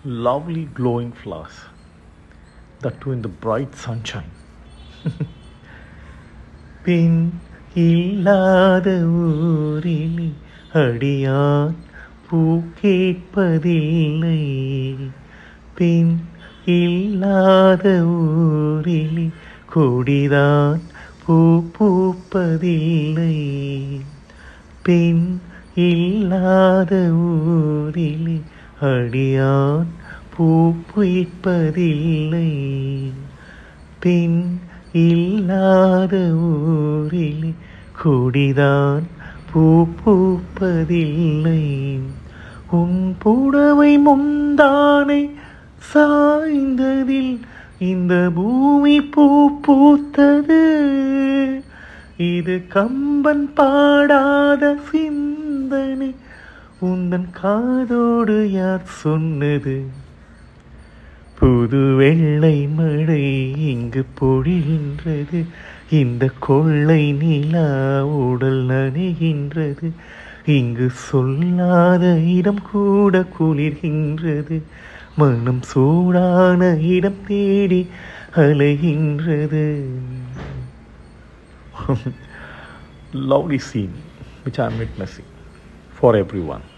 lovely glowing flowers, that too in the bright sunshine. பின் இல்லாத ஊரில் அடியான் பூ கேட்பதில்லை பின் இல்லாத ஊரில் கொடிதான் பூ பூப்பதில்லை பின் இல்லாத ஊரில் அடியான் பூ பூப்பதில்லை பின் இல்லாத ஊரில் கொடிதான் பூ பூப்பதில்லை உன் புடவை முந்தானை சாய்ந்ததில் இந்த பூமி பூ பூத்தது இது கம்பன் பாடாத சிந்தனை உந்தன் காதோடு யார் சொன்னது புது வெள்ளை மழை இங்கு பொழிகின்றது இந்த கொள்ளை நிலா உடல் நனைகின்றது இங்கு சொல்லாத இடம் கூட குளிர்கின்றது மனம் சூடான இடம் தேடி அலைகின்றது lovely scene which I am witnessing for everyone.